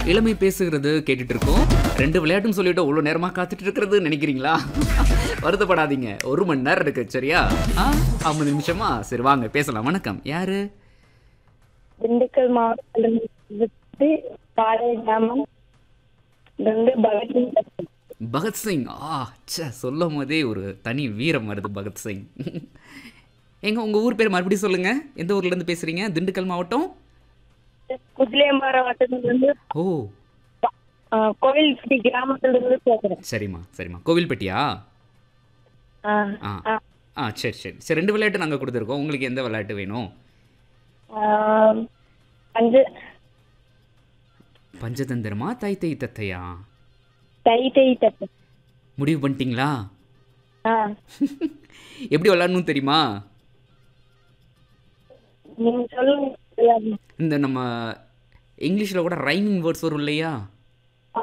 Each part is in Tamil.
இளமை பேசுகிறது கேட்டுட்டு இருக்கோம் ரெண்டு விளையாட்டுன்னு சொல்லிட்டு அவ்வளோ நேரமாக காத்துட்டு இருக்கிறது நினைக்கிறீங்களா வருத்தப்படாதீங்க ஒரு மணி நேரம் இருக்கு சரியா ஆ ஐம்பது நிமிஷமா சரி வாங்க பேசலாம் வணக்கம் யாரு திண்டுக்கல் மாவட்டத்திலிருந்து பாடை கிராமம் இருந்து பகத்சிங் பேசுறேன். பகத்சிங் ஆ ச்சே சொல்லும் போதே ஒரு தனி வீரம் வருது பகத்சிங் எங்க உங்க ஊர் பேர் மறுபடியும் சொல்லுங்க எந்த ஊர்ல இருந்து பேசுறீங்க திண்டுக்கல் மாவட்டம் குதிலையம்பாறை வட்டத்திலிருந்து ஓ ஆ, கோவில்பட்டி கிராமத்திலிருந்து பேசுறேன் சரிம்மா சரிம்மா கோவில்பட்டியா ஆ, ஆ ஆ. ஆ சரி சரி சரி ரெண்டு விளையாட்டு நாங்கள் கொடுத்துருக்கோம் உங்களுக்கு எந்த விளையாட்டு வேணும் ஆ, பஞ்சு பஞ்சதந்திரமா தை தை தத்தையா தை தை தட்டு முடிவு பண்ணிட்டீங்களா ஆ எப்படி விளையாடணும் தெரியுமா நீங்க சொல்லுங்க தெரியாது. இந்த நம்ம இங்கிலீஷில் கூட ரைமிங் வேர்ட்ஸ் வரும் இல்லையா ஆ,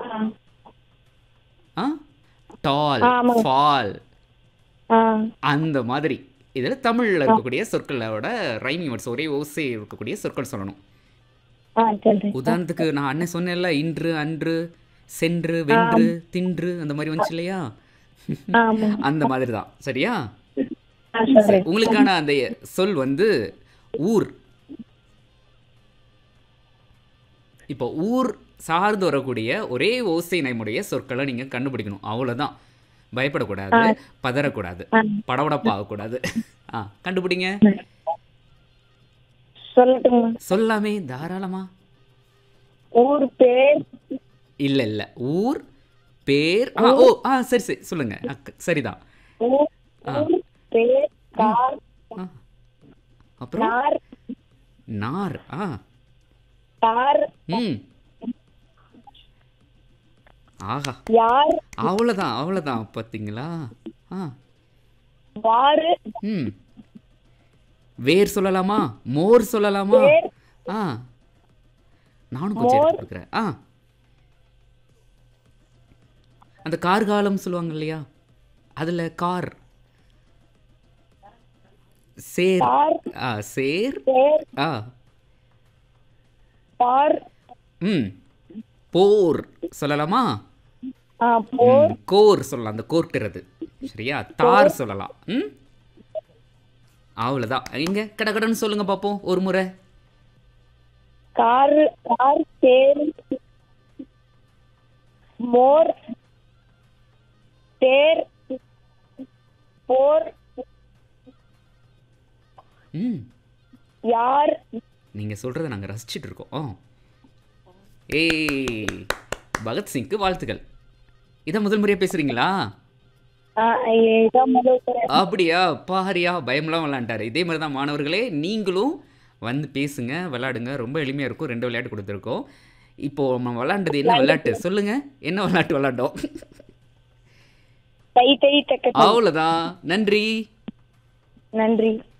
ஆ டால் ஆமாங்க. ஃபால் ஆ, அந்த மாதிரி இதில் தமிழில் இருக்கக்கூடிய சொற்களோட ரைமிங் வேர்ட்ஸ் ஒரே ஓசை இருக்கக்கூடிய சொற்கள் சொல்லணும் ஆ சரி உதாரணத்துக்கு நான் அண்ணன் சொன்னேன்ல இன்று அன்று சென்று வென்று தின்று அந்த மாதிரி வந்துச்சு இல்லையா ஆமா அந்த மாதிரி தான் சரியா ஆ சரி உங்களுக்கான அந்த சொல் வந்து ஊர் இப்போ ஊர் சார்ந்து வரக்கூடிய ஒரே ஓசை நயமுடைய சொற்களை நீங்கள் கண்டுபிடிக்கணும் அவ்வளோதான் பயப்படக்கூடாது பதறக்கூடாது படபடப்பாகக்கூடாது ஆ கண்டுபிடிங்க சொல்லட்டுங்க சொல்லாமே தாராளமா ஊர் பேர் இல்லை இல்லை ஊர் பேர் ஆ ஓ ஆ சரி சரி சொல்லுங்க ஆ, க- சரிதான் ஊர் ஊர் பேர் கார் ஆ அப்புறம் நார் நார் ஆ தார் ம் ஆஹா யார் அவ்வளோதான் அவ்வளோதான் பார்த்தீங்களா ஆ வாரு ம் வேர் சொல்லலாமா மோர் சொல்லலாமா வேர். ஆ நானும் கொஞ்சம் எடுத்து கொடுக்குறேன் ஆ அந்த கார் காலம் சொல்லுவாங்க இல்லையா அதில் கார் சேர் தார் ஆ சேர் பேர் ஆ பார் ம் போர் சொல்லலாமா ஆ போர் ம், கோர் சொல்லலாம் அந்த கோர்க்கிறது சரியா தார் சொல்லலாம் ம் அவ்வளோதான் இங்க கடகடன்னு சொல்லுங்க பார்ப்போம் ஒரு முறை கார் கார் தேர் மோர் தேர் போர் ம் யார் நீங்கள் சொல்கிறத நாங்கள் ரசிச்சிட்டு இருக்கோம் ஆ ஏய் பகத்சிங்க்கு வாழ்த்துக்கள் இதை முதல் முறையாக பேசுகிறீங்களா ஆ, இதான் முதல் முறை. அப்படியா பாரியா பயம்லாம் விளாண்டாரு இதே மாதிரி தான் மாணவர்களே நீங்களும் வந்து பேசுங்க விளாடுங்க ரொம்ப எளிமையாக இருக்கும் ரெண்டு விளையாட்டு கொடுத்துருக்கோம் இப்போது நம்ம விளாண்டது என்ன விளையாட்டு சொல்லுங்கள் என்ன விளையாட்டு விளாண்டோம் தை தை தக்க அவ்வளோதான் நன்றி நன்றி